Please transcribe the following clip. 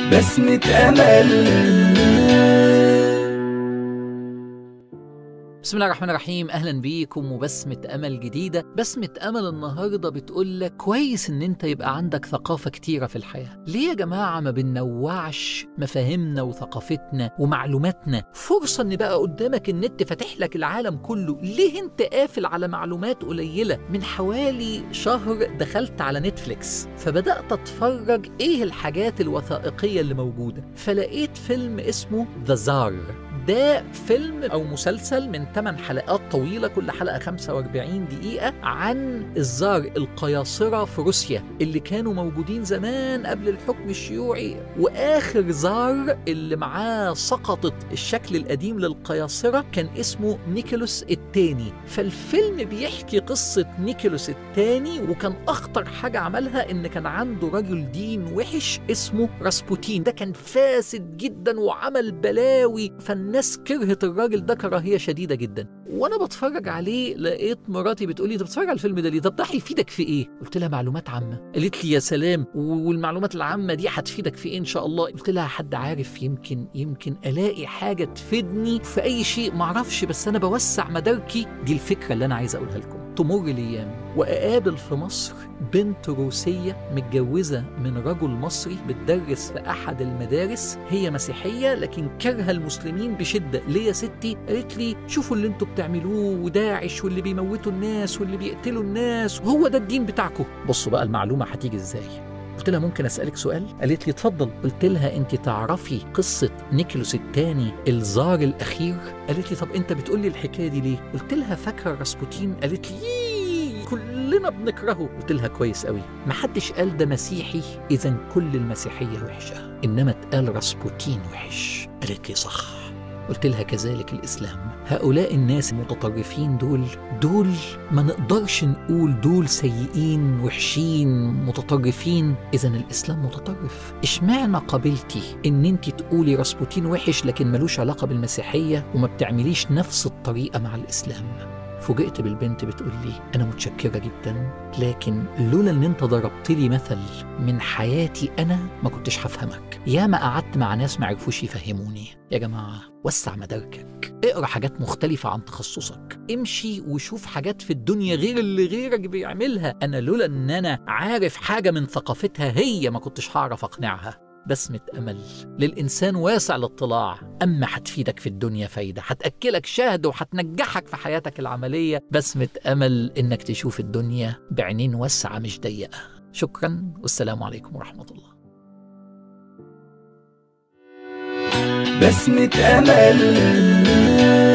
بسمة أمل بسم الله الرحمن الرحيم اهلا بيكم وبسمة امل جديدة بسمة امل النهاردة بتقول لك كويس ان انت يبقى عندك ثقافة كتيرة في الحياة ليه يا جماعة ما بننوعش مفاهيمنا وثقافتنا ومعلوماتنا فرصة ان بقى قدامك النت فاتح لك العالم كله ليه انت قافل على معلومات قليلة من حوالي شهر دخلت على نتفليكس فبدأت اتفرج ايه الحاجات الوثائقية اللي موجودة فلقيت فيلم اسمه ذا زار ده فيلم او مسلسل من 8 حلقات طويله كل حلقه 45 دقيقه عن الزار القياصره في روسيا اللي كانوا موجودين زمان قبل الحكم الشيوعي واخر زار اللي معاه سقطت الشكل القديم للقياصره كان اسمه نيكولوس الثاني فالفيلم بيحكي قصه نيكولوس الثاني وكان اخطر حاجه عملها ان كان عنده رجل دين وحش اسمه راسبوتين ده كان فاسد جدا وعمل بلاوي فالناس كرهت الراجل ده كراهيه شديده جدا وانا بتفرج عليه لقيت مراتي بتقول لي انت بتتفرج على الفيلم ده ليه طب ده هيفيدك في ايه قلت لها معلومات عامه قالت لي يا سلام والمعلومات العامه دي هتفيدك في ايه ان شاء الله قلت لها حد عارف يمكن يمكن الاقي حاجه تفيدني في اي شيء معرفش بس انا بوسع مداركي دي الفكره اللي انا عايز اقولها لكم تمر الايام واقابل في مصر بنت روسيه متجوزه من رجل مصري بتدرس في احد المدارس هي مسيحيه لكن كارهه المسلمين بشده ليه يا ستي قالت لي شوفوا اللي انتوا بتعملوه وداعش واللي بيموتوا الناس واللي بيقتلوا الناس وهو ده الدين بتاعكم بصوا بقى المعلومه هتيجي ازاي قلت لها ممكن اسالك سؤال قالت لي اتفضل قلت لها انت تعرفي قصه نيكولوس الثاني الزار الاخير قالت لي طب انت بتقول لي الحكايه دي ليه قلت لها فاكره راسبوتين قالت لي "ييه، كلنا بنكرهه قلت لها كويس قوي ما حدش قال ده مسيحي اذا كل المسيحيه وحشه انما اتقال راسبوتين وحش قالت لي صح قلت لها كذلك الإسلام هؤلاء الناس المتطرفين دول دول ما نقدرش نقول دول سيئين وحشين متطرفين إذا الإسلام متطرف إشمعنى قبلتي إن أنت تقولي راسبوتين وحش لكن ملوش علاقة بالمسيحية وما بتعمليش نفس الطريقة مع الإسلام فوجئت بالبنت بتقول لي أنا متشكرة جدا لكن لولا إن أنت ضربت لي مثل من حياتي أنا ما كنتش هفهمك ياما قعدت مع ناس ما عرفوش يفهموني يا جماعة وسع مداركك اقرا حاجات مختلفة عن تخصصك امشي وشوف حاجات في الدنيا غير اللي غيرك بيعملها أنا لولا إن أنا عارف حاجة من ثقافتها هي ما كنتش هعرف أقنعها بسمة أمل للإنسان واسع الاطلاع أما هتفيدك في الدنيا فايدة هتأكلك شهد وهتنجحك في حياتك العملية بسمة أمل إنك تشوف الدنيا بعينين واسعة مش ضيقة شكرا والسلام عليكم ورحمة الله بسمة أمل